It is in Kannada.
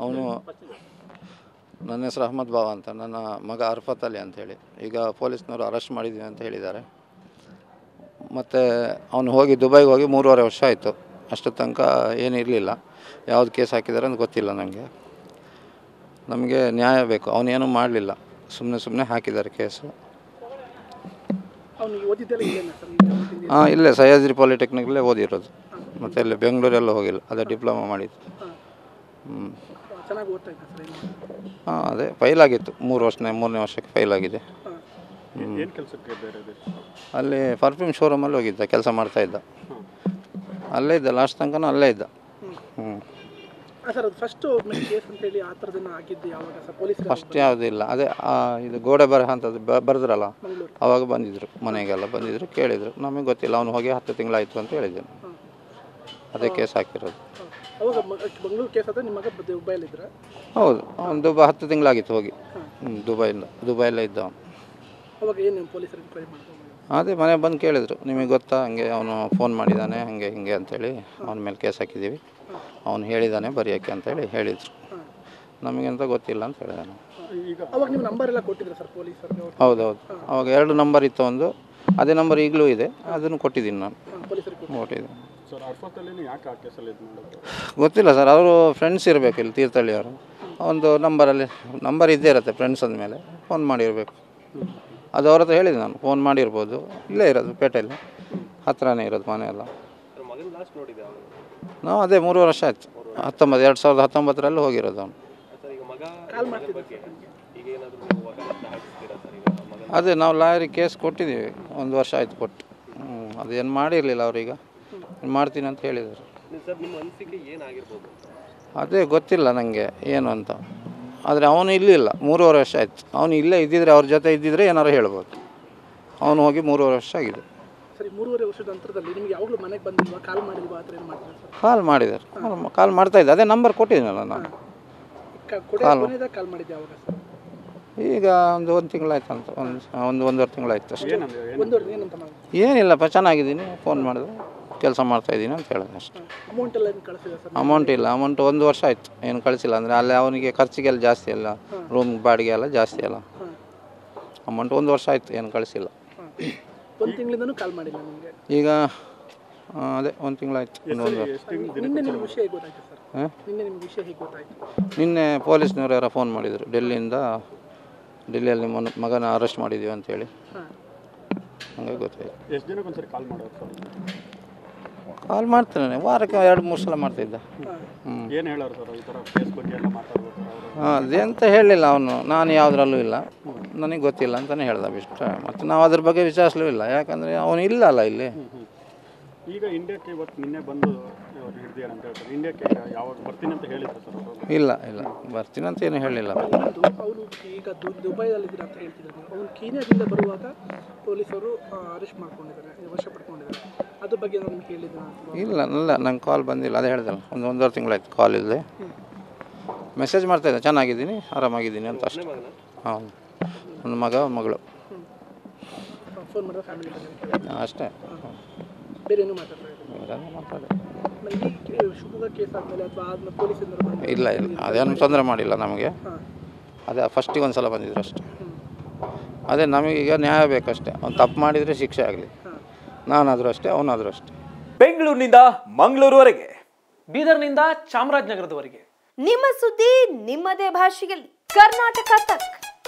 ಅವನು ನನ್ನ ಹೆಸರು ಅಹಮದ್ ಬಾವ ಅಂತ ನನ್ನ ಮಗ ಅರ್ಫತ್ ಅಲಿ ಅಂತೇಳಿ ಈಗ ಪೊಲೀಸ್ನವರು ಅರೆಸ್ಟ್ ಮಾಡಿದ್ದೀವಿ ಅಂತ ಹೇಳಿದ್ದಾರೆ ಮತ್ತು ಅವನು ಹೋಗಿ ದುಬೈಗೆ ಹೋಗಿ ಮೂರುವರೆ ವರ್ಷ ಆಯಿತು ಅಷ್ಟು ತನಕ ಏನು ಇರಲಿಲ್ಲ ಯಾವ್ದು ಕೇಸ್ ಹಾಕಿದ್ದಾರೆ ಅಂತ ಗೊತ್ತಿಲ್ಲ ನನಗೆ ನಮಗೆ ನ್ಯಾಯ ಬೇಕು ಅವನೇನೂ ಮಾಡಲಿಲ್ಲ ಸುಮ್ಮನೆ ಸುಮ್ಮನೆ ಹಾಕಿದ್ದಾರೆ ಕೇಸು ಅವ್ನು ಓದಿದ್ದೆಲ್ಲ ಇಲ್ಲೇನಾ ಸರ್ ಈಗ ಓದಿದ್ದು? ಹಾಂ ಇಲ್ಲೇ ಸಹ್ಯಾದ್ರಿ ಪಾಲಿಟೆಕ್ನಿಕ್ಲೇ ಓದಿರೋದು ಮತ್ತು ಇಲ್ಲಿ ಬೆಂಗಳೂರೆಲ್ಲ ಹೋಗಿಲ್ಲ ಅದೇ ಡಿಪ್ಲೊಮಾ ಮಾಡಿದ್ದು ಹಾಂ ಹ್ಞೂ ಚೆನ್ನಾಗಿ ಓದ್ತಾ ಇದ್ದ ಸರ್ ಏನು ಹಾಂ ಅದೇ ಫೈಲ್ ಆಗಿತ್ತು ಮೂರು ವರ್ಷನೇ ಮೂರನೇ ವರ್ಷಕ್ಕೆ ಫೈಲ್ ಆಗಿದೆ ಹಾಂ ಏನು ಕೆಲಸಕ್ಕೆ ಬೇರೆ ದೇಶ ಅಲ್ಲಿ ಪರ್ಫ್ಯೂಮ್ ಶೋರೂಮಲ್ಲಿ ಹೋಗಿದ್ದ ಕೆಲಸ ಮಾಡ್ತಾ ಇದ್ದ ಅಲ್ಲೇ ಇದ್ದ ಲಾಸ್ಟ್ ತನಕ ಅಲ್ಲೇ ಇದ್ದ ಹ್ಞೂ ಸರ್ ಅದು ಫಸ್ಟು ಕೇಸ್ ಅಂತೇಳಿ ಆ ಥರದನ್ನ ಆಗಿದ್ದು ಯಾವಾಗ ಸರ್ ಪೊಲೀಸ್ ಫಸ್ಟ್ ಯಾವುದಿಲ್ಲ ಅದೇ ಆ, ಇದು ಗೋಡೆ ಬರಹ ಅಂತದ್ದು ಬ ಬರೆದ್ರಲ್ಲ ಮಂಗಳೂರು ಅವಾಗ ಬಂದಿದ್ರು ಮನೆಗೆಲ್ಲ ಬಂದಿದ್ರು ಕೇಳಿದರು ನಮಗೆ ಗೊತ್ತಿಲ್ಲ ಅವನು ಹೋಗಿ ಹತ್ತು ತಿಂಗಳಾಯಿತು ಅಂತ ಹೇಳಿದ್ದೇನೆ ಹಾಂ ಅದೇ ಕೇಸ್ ಹಾಕಿರೋದು ಹಾಂ ಅವಾಗ ಮ- ಮಂಗಳೂರು ಕೇಸ್ ಆದರೆ ನಿಮ್ಮ ಮಗ ದುಬೈಲಿದ್ರ ಹೌದು ಅವನು ದುಬೈ ಹತ್ತು ತಿಂಗಳಾಗಿತ್ತು ಹೋಗಿ ಹಾಂ ಹ್ಞೂ ದುಬೈಯಿಂದ ದುಬೈಯಲ್ಲೇ ಇದ್ದ ಅವನು ಅವಾಗ ಏನು ನೀವು ಪೊಲೀಸರಿಗೆ ಟ್ರೈ ಮಾಡ್ಕೊಂಡು ಅದೇ ಮನೆ ಬಂದು ಕೇಳಿದ್ರು ನಿಮಗೆ ಗೊತ್ತಾ ಹಂಗೆ ಅವನು ಫೋನ್ ಮಾಡಿದ್ದಾನೆ ಹಾಗೆ ಹಿಂಗೆ ಅಂತೇಳಿ ಅವನ ಮೇಲೆ ಕೇಸ್ ಹಾಕಿದ್ದೀವಿ ಅವನು ಹೇಳಿದ್ದಾನೆ ಬರೆಯೋಕ್ಕೆ ಅಂತೇಳಿ ಹೇಳಿದರು ಹಾಂ ನಮಗೆಂತ ಗೊತ್ತಿಲ್ಲ ಅಂತ ಹೇಳಿದೆ ನಾನು ಈಗ ಅವಾಗ ನೀವು ನಂಬರ್ ಎಲ್ಲ ಕೊಟ್ಟಿದ್ರ ಸರ್ ಪೊಲೀಸರಿಗೆ ಅವ್ರು ಹೌದೌದು ಅವಾಗ ಎರಡು ನಂಬರ್ ಇತ್ತು ಒಂದು ಅದೇ ನಂಬರ್ ಈಗಲೂ ಇದೆ ಅದನ್ನು ಕೊಟ್ಟಿದ್ದೀನಿ ನಾನು ಹಾಂ ಪೊಲೀಸರಿಗೆ ಕೊಟ್ಟು ಕೊಟ್ಟಿದ್ದೀನಿ ಸರ್ ಅರ್ಫತ್ತಲ್ಲಿ ಯಾಕೆ ಆ ಕೇಸಲ್ಲಿ ಇದು ಮಾಡೋದು ಗೊತ್ತಿಲ್ಲ ಸರ್ ಅವರು ಫ್ರೆಂಡ್ಸ್ ಇರಬೇಕು ಇಲ್ಲಿ ತೀರ್ಥಹಳ್ಳಿಯವರು ಒಂದು ನಂಬರಲ್ಲಿ ನಂಬರ್ ಇದ್ದೇ ಇರುತ್ತೆ ಫ್ರೆಂಡ್ಸ್ ಅಂದಮೇಲೆ ಫೋನ್ ಮಾಡಿರಬೇಕು ಅದು ಅವ್ರ ಹತ್ರ ಹೇಳಿದೆ ನಾನು ಫೋನ್ ಮಾಡಿರ್ಬೋದು ಇಲ್ಲೇ ಇರೋದು ಪೇಟೆಯಲ್ಲಿ ಹತ್ರನೇ ಇರೋದು ಮನೆ ಎಲ್ಲ ನಾವು ಅದೇ ಮೂರು ವರ್ಷ ಆಯ್ತು ಹತ್ತೊಂಬತ್ತು ಎರಡು ಸಾವಿರದ ಹತ್ತೊಂಬತ್ತರಲ್ಲಿ ಹೋಗಿರೋದು ಅವನು ಕಾಲ್ ಮಾಡ್ತಿದ್ದೆ ಅದೇ ನಾವು ಲಾಯರಿಗೆ ಕೇಸ್ ಕೊಟ್ಟಿದ್ದೀವಿ ಒಂದು ವರ್ಷ ಆಯ್ತು ಕೊಟ್ಟು ಹ್ಞೂ ಅದೇನು ಮಾಡಿರಲಿಲ್ಲ ಅವ್ರೀಗ ಮಾಡ್ತೀನಿ ಅಂತ ಹೇಳಿದರು ಅದೇ ಗೊತ್ತಿಲ್ಲ ನನಗೆ ಏನು ಅಂತ ಆದರೆ ಅವನು ಇಲ್ಲಿಲ್ಲ ಮೂರುವರೆ ವರ್ಷ ಆಯ್ತು ಅವನು ಇಲ್ಲೇ ಇದ್ದಿದ್ರೆ ಅವ್ರ ಜೊತೆ ಇದ್ದಿದ್ರೆ ಏನಾರು ಹೇಳ್ಬೋದು ಅವನು ಹೋಗಿ ಮೂರುವರೆ ವರ್ಷ ಆಗಿದೆ ಸರಿ ಮೂರುವರೆ ವರ್ಷದ ಅಂತರದಲ್ಲಿ ನಿಮ್ಗೆ ಯಾವಾಗಲೂ ಮನೆಗೆ ಬಂದಿಲ್ವಾ ಕಾಲ್ ಮಾಡಿಲ್ವಾ ಆ ಥರ ಏನು ಮಾಡ್ತಾರೆ ಸರ್ ಕಾಲ್ ಮಾಡಿದ್ದಾರೆ ಕಾಲ್ ಮಾಡ್ತಾ ಇದ್ದೆ ಅದೇ ನಂಬರ್ ಕೊಟ್ಟಿದ್ದೀನಲ್ಲ ನಾನು ಕ- ಕೊಡೆ ಕೊನೆಯದಾಗ ಕಾಲ್ ಮಾಡಿದ್ದೆ ಯಾವಾಗ ಸರ್ ಈಗ ಒಂದು ಒಂದು ತಿಂಗಳಾಯ್ತು ಅಂತ ಒಂದು ಒಂದು ಒಂದೂವರೆ ತಿಂಗಳಾಯ್ತು ಅಷ್ಟೇ ಏನಂದ್ರೆ ಒಂದು ವರ್ಷ ಏನಂತ ನಾವು ಏನಿಲ್ಲಪ್ಪ ಚೆನ್ನಾಗಿದ್ದೀನಿ ಫೋನ್ ಮಾಡಿದೆ ಕೆಲಸ ಮಾಡ್ತಾ ಇದ್ದೀನಿ ಅಂತ ಹೇಳಿದೆ ಅಷ್ಟೇ ಅಮೌಂಟ್ ಎಲ್ಲ ಏನು ಕಳಿಸಿದೆ ಸರ್ ಅಮೌಂಟ್ ಇಲ್ಲ ಅಮೌಂಟ್ ಒಂದು ವರ್ಷ ಆಯಿತು ಏನು ಕಳಿಸಿಲ್ಲ ಅಂದರೆ ಅಲ್ಲಿ ಅವನಿಗೆ ಖರ್ಚಿಗೆಲ್ಲ ಜಾಸ್ತಿ ಅಲ್ಲ ರೂಮ್ ಬಾಡಿಗೆ ಎಲ್ಲ ಜಾಸ್ತಿ ಅಲ್ಲ ಹಾಂ ಅಮೌಂಟ್ ಒಂದು ವರ್ಷ ಆಯಿತು ಏನು ಕಳಿಸಿಲ್ಲ ಹಾಂ ಒಂದು ತಿಂಗಳಿಂದನೂ ಕಾಲ್ ಮಾಡಿಲ್ಲ ನಿಮಗೆ ಈಗ ಆ, ಅದೇ ಒಂದು ತಿಂಗಳಾಯ್ತು ಒಂದು ಒಂದು ವರ್ಷ ಎಷ್ಟು ದಿನ ನಿನ್ನೆ ನಿಮ್ಗೆ ವಿಷಯ ಹೇಗೆ ಗೊತ್ತಾಯ್ತು ಸರ್ ಹಾಂ ನಿನ್ನೆ ನಿಮ್ಗೆ ವಿಷಯ ಹೇಗೆ ಗೊತ್ತಾಯ್ತು ನಿನ್ನೆ ಪೊಲೀಸ್ನವ್ರು ಯಾರೋ ಫೋನ್ ಮಾಡಿದರು ಡೆಲ್ಲಿಯಿಂದ ಡೆಲ್ಲಿಯಲ್ಲಿ ನಿಮ್ಮ ಮಗನ ಅರೆಸ್ಟ್ ಮಾಡಿದ್ದೀವಿ ಅಂತೇಳಿ ಹಾಂ ಹಂಗೆ ಗೊತ್ತಾಯ್ತು ಎಷ್ಟು ದಿನಕ್ಕೆ ಒಂದ್ಸರಿ ಕಾಲ್ ಮಾಡೋದು ಸರ್ ಕಾಲ್ ಮಾಡ್ತಾನೆ ವಾರಕ್ಕೆ ಎರಡು ಮೂರು ಸಲ ಮಾಡ್ತಿದ್ದ ಹಾಂ ಹ್ಞೂ ಏನು ಹೇಳೋರು ಸರ್ ಈ ಥರ ಕೇಸ್ ಬಗ್ಗೆ ಎಲ್ಲ ಮಾತಾಡ್ಬೇಕು ಸರ್ ಅವರು ಹಾಂ ಅದೇಂತ ಹೇಳಲಿಲ್ಲ ಅವನು ನಾನು ಯಾವುದ್ರಲ್ಲೂ ಇಲ್ಲ ನನಗೆ ಗೊತ್ತಿಲ್ಲ ಅಂತಲೇ ಹೇಳ್ದ ಬಿಷ್ಟ ಮತ್ತು ನಾವು ಅದ್ರ ಬಗ್ಗೆ ವಿಚಾರಿಸಲೂ ಇಲ್ಲ ಯಾಕಂದರೆ ಅವನು ಇಲ್ಲ ಅಲ್ಲ ಇಲ್ಲಿ ಈಗ ಇಂಡಿಯಾಕ್ಕೆ ಇವತ್ತು ನಿನ್ನೆ ಬಂದು ಅವ್ರು ಹಿಡಿದಿದ್ದಾರೆ ಅಂತ ಹೇಳ್ತಾರೆ ಇಂಡಿಯಾಕ್ಕೆ ಈಗ ಯಾವಾಗ ಬರ್ತೀನಿ ಅಂತ ಹೇಳಿದ್ರು ಸರ್ ಅವರು ಇಲ್ಲ ಇಲ್ಲ ಬರ್ತೀನಿ ಅಂತ ಏನು ಹೇಳಿಲ್ಲ ಇನ್ನೊಂದು ಅವನು ಈಗ ದು ದುಬೈದಲ್ಲಿದ್ದೀರ ಅಂತ ಹೇಳ್ತಿದ್ರು ನೀವು ಅವನು ಕೀನ್ಯಾದಿಂದ ಬರುವಾಗ ಪೊಲೀಸರು ಅರೆಸ್ಟ್ ಮಾಡ್ಕೊಂಡಿದ್ದಾರೆ ವಶ ಪಡ್ಕೊಂಡಿದ್ದಾರೆ ಅದ್ರ ಬಗ್ಗೆ ನಾನು ನಿಮ್ಗೆ ಹೇಳಿದ್ದೆ ನಾನು ಇಲ್ಲ ಇಲ್ಲ ನಂಗೆ ಕಾಲ್ ಬಂದಿಲ್ಲ ಅದೇ ಹೇಳ್ದಲ್ಲ ಒಂದು ಒಂದೂವರೆ ತಿಂಗಳಾಯ್ತು ಕಾಲ್ ಇಲ್ಲದೆ ಮೆಸೇಜ್ ಮಾಡ್ತಾಯಿದ್ದೆ ಚೆನ್ನಾಗಿದ್ದೀನಿ ಆರಾಮಾಗಿದ್ದೀನಿ ಅಂತ ಅಷ್ಟೇ ಹಾಂ ನನ್ನ ಮಗ ಮಗಳು ಫೋನ್ ಮಾಡಿದ್ರೆ ಫ್ಯಾಮಿಲಿ ಬಗ್ಗೆ ಅಷ್ಟೇ ಬೇರೆ ಏನೂ ಮಾತಾಡ್ತಾ ಇಲ್ಲ ಬೇರೆಲ್ಲ ಮಾತಾಡಿ ಆಮೇಲೆ ಈ ಕೇ- ಶಿವಮೊಗ್ಗ ಕೇಸ್ ಆದಮೇಲೆ ಅಥವಾ ಆದ್ಮೇಲೆ ಪೊಲೀಸರು ಬಂದು ಇಲ್ಲ ಇಲ್ಲ ಅದೇನು ತೊಂದರೆ ಮಾಡಿಲ್ಲ ನಮಗೆ ಹಾಂ ಅದೇ ಫಸ್ಟಿಗೆ ಒಂದು ಸಲ ಬಂದಿದ್ರು ಅಷ್ಟೇ ಹ್ಞೂ ಅದೇ ನಮಗೀಗ ನ್ಯಾಯ ಬೇಕಷ್ಟೇ ಅವ್ನು ತಪ್ಪು ಮಾಡಿದರೆ ಶಿಕ್ಷೆ ಆಗಲಿ ಹಾಂ ನಾನಾದರೂ ಅಷ್ಟೇ ಅವನಾದರೂ ಅಷ್ಟೇ ಬೆಂಗಳೂರಿನಿಂದ ಮಂಗಳೂರುವರೆಗೆ ಬೀದರ್ನಿಂದ ಚಾಮರಾಜನಗರದವರೆಗೆ ನಿಮ್ಮ ಸುದ್ದಿ ನಿಮ್ಮದೇ ಭಾಷೆಯಲ್ಲಿ ಕರ್ನಾಟಕ ತಕ್